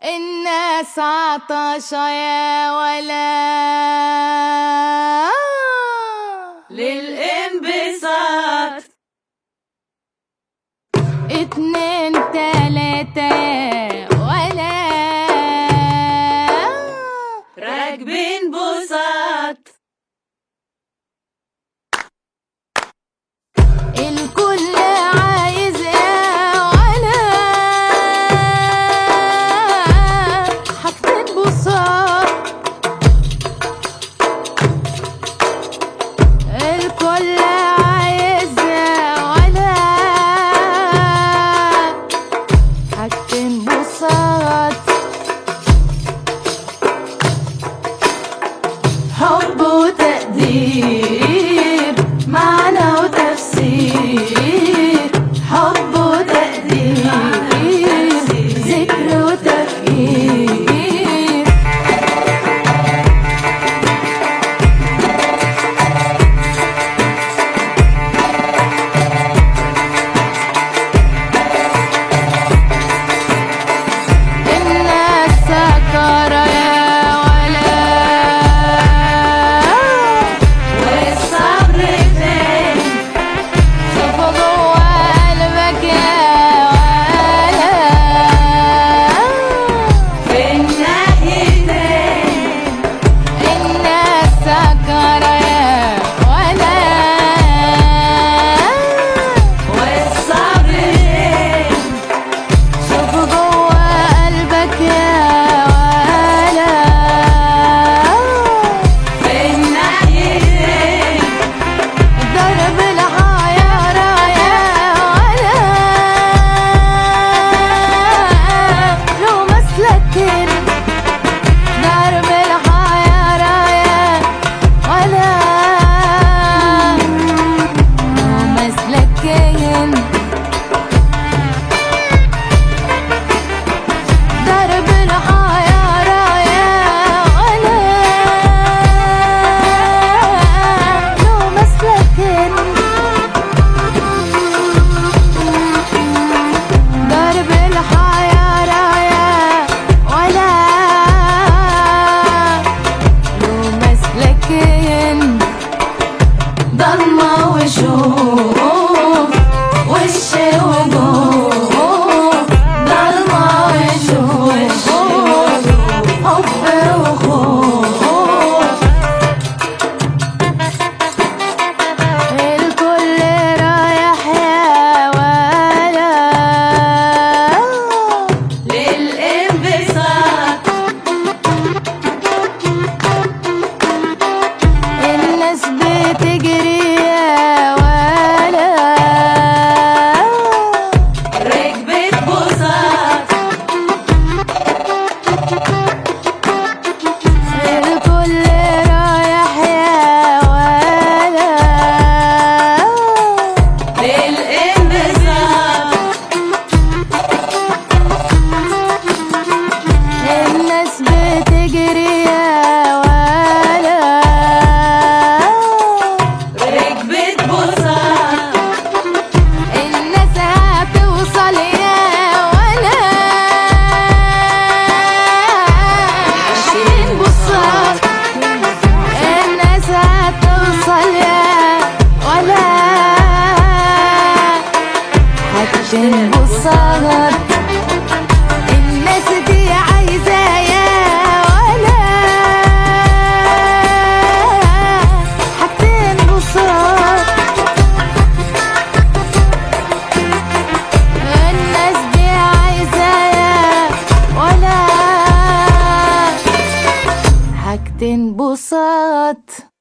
الناس عطشة يا ولا للانبساط اتنين تلاتة ولا راكبين بساط الكل عايز يا ولا حاجتين بساط الكل عايز يا ولا حاجتين بساط حب وتقدير معنى وتفسير حب وتقدير ذكر وتفكير الناس سكرة يا ولا والصبر فين شوف جوا قلبك يا ولا في الناحيتين الناس سكرة يا ولا والصبر فين شوف جوا قلبك يا ولا في الناحيتين ضرب الحيارة يا ولا لو مسلكين ضرب الحيارة يا ولا لو مسلكين ضرب الحيارة يا ولا لو مسلكين ضرب الحيارة يا ولا لو مسلكين ضلمة وشوف وش وجوه ضلمة وشوف حب وخوف الكل رايح يا ولا للانبساط الناس بتجري يا ولا ركبت بساط الكل رايح يا ولا للانبساط الناس بتجري يا ولا ركبت بساط الناس هتوصل يا ولا عشرين بصات الناس هتوصل يا ولا عشرين بصات الناس دي عايزة يا ولا حاجتين بصات الناس دي عايزة يا ولا حاجتين بساط